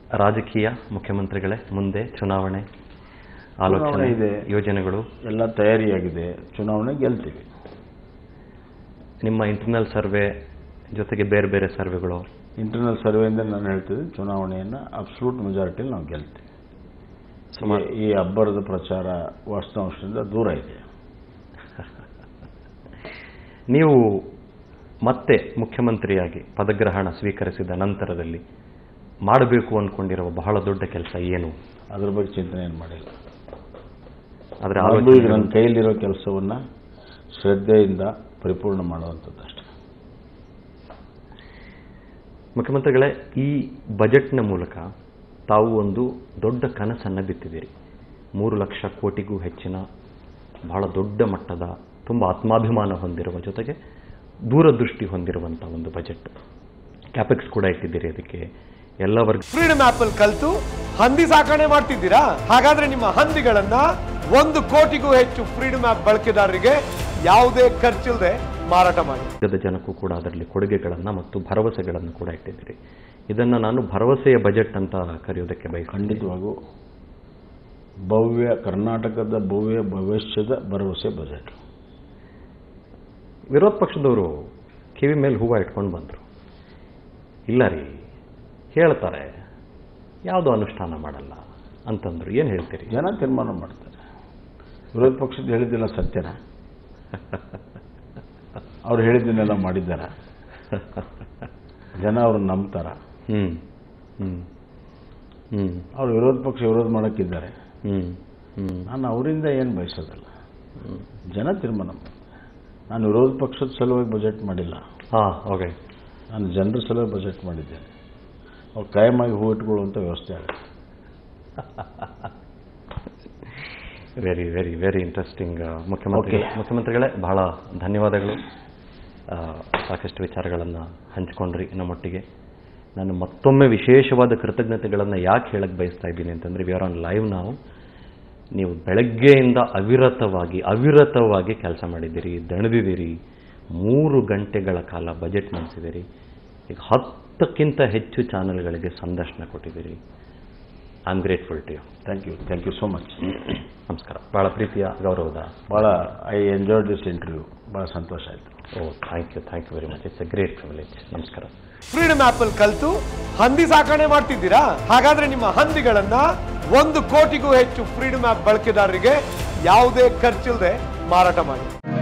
ರಾಜಕೀಯ ಮುಖ್ಯಮಂತ್ರಿಗಳೇ ಮುಂದೆ ಚುನಾವಣೆ ಚುನಾವಣೆ ಆಲೋಚನೆ ಇದೆ. ಯೋಜನೆಗಳು ಎಲ್ಲ ತಯಾರಿಯಾಗಿದೆ ಚುನಾವಣೆ ಗೆಲ್ತೀವಿ ನಿಮ್ಮ ಇಂಟರ್ನಲ್ ಸರ್ವೆ ಜೊತೆಗೆ ಬೇರೆ ಬೇರೆ ಸರ್ವೆಗಳು ಇಂಟರ್ನಲ್ ಸರ್ವೆಯಿಂದ ನಾನು ಹೇಳ್ತಿದ್ದೆ ಚುನಾವಣೆಯನ್ನು ಅಬ್ಸಲ್ಯೂಟ್ ಮೆಜಾರಿಟಿಯಲ್ಲಿ ನಾವು ಗೆಲ್ತೀವಿ ಸುಮಾರು ಈ ಅಬ್ಬರದ ಪ್ರಚಾರ ವಾಸ್ತವಾಂಶದಿಂದ ದೂರ ಇದೆ ನೀವು ಮತ್ತೆ ಮುಖ್ಯಮಂತ್ರಿಯಾಗಿ ಪದಗ್ರಹಣ ಸ್ವೀಕರಿಸಿದ ನಂತರದಲ್ಲಿ ಮಾಡಬೇಕು ಅಂದ್ಕೊಂಡಿರುವ ಬಹಳ ದೊಡ್ಡ ಕೆಲಸ ಏನು ಅದ್ರ ಬಗ್ಗೆ ಚಿಂತನೆ ಏನು ಮಾಡಿಲ್ಲ ಅದರ ಮೊದಲು ಈಗ ಆಲೋಚನೆ ನನ್ನ ಕೈಯಲ್ಲಿರೋ ಕೆಲಸವನ್ನು ಶ್ರದ್ಧೆಯಿಂದ ಪರಿಪೂರ್ಣ ಮಾಡುವಂಥದ್ದು ಅಷ್ಟೇ ಮುಖ್ಯಮಂತ್ರಿಗಳೇ ಈ ಬಜೆಟ್ನ ಮೂಲಕ ತಾವು ಒಂದು ದೊಡ್ಡ ಕನಸನ್ನು ಬಿತ್ತಿದ್ದೀರಿ ಮೂರು ಲಕ್ಷ ಕೋಟಿಗೂ ಹೆಚ್ಚಿನ ಬಹಳ ದೊಡ್ಡ ಮಟ್ಟದ ತುಂಬ ಆತ್ಮಾಭಿಮಾನ ಹೊಂದಿರುವ ಜೊತೆಗೆ ದೂರದೃಷ್ಟಿ ಹೊಂದಿರುವಂಥ ಒಂದು ಬಜೆಟ್ ಕ್ಯಾಪೆಕ್ಸ್ ಕೂಡ ಇಟ್ಟಿದ್ದೀರಿ ಅದಕ್ಕೆ ಎಲ್ಲ ವರ್ಗ ಫ್ರೀಡಮ್ ಆಪ್ ಅಲ್ಲಿ ಕಲ್ತು ಹಂದಿ ಸಾಕಣೆ ಮಾಡ್ತಿದ್ದೀರಾ ಹಾಗಾದ್ರೆ ನಿಮ್ಮ ಹಂದಿಗಳನ್ನ ಒಂದು ಕೋಟಿಗೂ ಹೆಚ್ಚು ಫ್ರೀಡಮ್ ಆಪ್ ಬಳಕೆದಾರರಿಗೆ ಯಾವುದೇ ಖರ್ಚಿಲ್ಲದೆ ಮಾರಾಟ ಮಾಡಿ ವರ್ಗದ ಜನಕ್ಕೂ ಕೂಡ ಅದರಲ್ಲಿ ಕೊಡುಗೆಗಳನ್ನು ಮತ್ತು ಭರವಸೆಗಳನ್ನು ಕೂಡ ಇಟ್ಟಿದ್ದೀರಿ ಇದನ್ನು ನಾನು ಭರವಸೆಯ ಬಜೆಟ್ ಅಂತ ಕರೆಯೋದಕ್ಕೆ ಬಯಸ್ತೀನಿ ಖಂಡಿತವಾಗೂ ಭವ್ಯ ಕರ್ನಾಟಕದ ಭವ್ಯ ಭವಿಷ್ಯದ ಭರವಸೆ ಬಜೆಟ್ ವಿರೋಧ ಪಕ್ಷದವರು ಕಿವಿ ಮೇಲೆ ಹೂವು ಇಟ್ಕೊಂಡು ಬಂದರು ಇಲ್ಲ ರೀ ಹೇಳ್ತಾರೆ ಯಾವುದೋ ಅನುಷ್ಠಾನ ಮಾಡಲ್ಲ ಅಂತಂದ್ರು ಏನು ಹೇಳ್ತೀರಿ ಜನ ತೀರ್ಮಾನ ಮಾಡ್ತಾರೆ ವಿರೋಧ ಪಕ್ಷದ ಹೇಳಿದ್ದೆಲ್ಲ ಸತ್ಯನ ಅವ್ರು ಹೇಳಿದ್ದನ್ನೆಲ್ಲ ಮಾಡಿದ್ದಾರ ಜನ ಅವ್ರನ್ನ ನಂಬ್ತಾರ ಹ್ಞೂ ಹ್ಞೂ ಹ್ಞೂ ಅವ್ರು ವಿರೋಧ ಪಕ್ಷ ವಿರೋಧ ಮಾಡೋಕ್ಕಿದ್ದಾರೆ ಹ್ಞೂ ಹ್ಞೂ ನಾನು ಅವರಿಂದ ಏನು ಬಯಸೋದಲ್ಲ ಜನ ತೀರ್ಮಾನ ಮಾಡ್ತಾರೆ ನಾನು ವಿರೋಧ ಪಕ್ಷದ ಸಲುವಾಗಿ ಬಜೆಟ್ ಮಾಡಿಲ್ಲ ಹಾಂ ಓಕೆ ನಾನು ಜನರ ಸಲುವಾಗಿ ಬಜೆಟ್ ಮಾಡಿದ್ದೇನೆ ಅವ್ರು ಕಾಯಮಾಗಿ ಹೂ ಇಟ್ಕೊಳ್ಳುವಂಥ ವ್ಯವಸ್ಥೆ ಆಗುತ್ತೆ ವೆರಿ ವೆರಿ ವೆರಿ ಇಂಟ್ರೆಸ್ಟಿಂಗ್ ಮುಖ್ಯಮಂತ್ರಿ Okay. ಮುಖ್ಯಮಂತ್ರಿಗಳೇ ಬಹಳ ಧನ್ಯವಾದಗಳು ಆ, ಸಾಕಷ್ಟು ವಿಚಾರಗಳನ್ನು ಹಂಚ್ಕೊಂಡ್ರಿ ನಮ್ಮೊಟ್ಟಿಗೆ ನಾನು ಮತ್ತೊಮ್ಮೆ ವಿಶೇಷವಾದ ಕೃತಜ್ಞತೆಗಳನ್ನು ಯಾಕೆ ಹೇಳಕ್ಕೆ ಬಯಸ್ತಾ ಇದ್ದೀನಿ ಅಂತಂದರೆ ವಿ ಆರ್ ಆನ್ ಲೈವ್ ನಾವು ನೀವು ಬೆಳಗ್ಗೆಯಿಂದ ಅವಿರತವಾಗಿ ಅವಿರತವಾಗಿ ಕೆಲಸ ಮಾಡಿದ್ದೀರಿ ದಣಿದಿದ್ದೀರಿ ಮೂರು ಗಂಟೆಗಳ ಕಾಲ ಬಜೆಟ್ ಮಂಡಿಸಿದ್ದೀರಿ ಈಗ ಹತ್ತಕ್ಕಿಂತ ಹೆಚ್ಚು ಚಾನಲ್ಗಳಿಗೆ ಸಂದರ್ಶನ ಕೊಟ್ಟಿದ್ದೀರಿ I am grateful to you thank you thank you so much ನಮಸ್ಕಾರ ಭಾಳ ಪ್ರೀತಿಯ ಗೌರವದ ಭಾಳ ಐ ಎಂಜಾಯ್ಡ್ ದಿಸ್ ಇಂಟರ್ವ್ಯೂ ಭಾಳ ಸಂತೋಷ ಆಯಿತು oh thank you thank you very much it's a great privilege ನಮಸ್ಕಾರ ಫ್ರೀಡಮ್ ಆಪ್ ಅಲ್ಲಿ ಕಲ್ತು ಹಂದಿ ಸಾಕಣೆ ಮಾಡ್ತಿದ್ದೀರಾ ಹಾಗಾದ್ರೆ ನಿಮ್ಮ ಹಂದಿಗಳನ್ನ ಒಂದು ಕೋಟಿಗೂ ಹೆಚ್ಚು ಫ್ರೀಡಮ್ ಆಪ್ ಬಳಕೆದಾರರಿಗೆ ಯಾವುದೇ ಖರ್ಚಿಲ್ಲದೆ ಮಾರಾಟ ಮಾಡಿ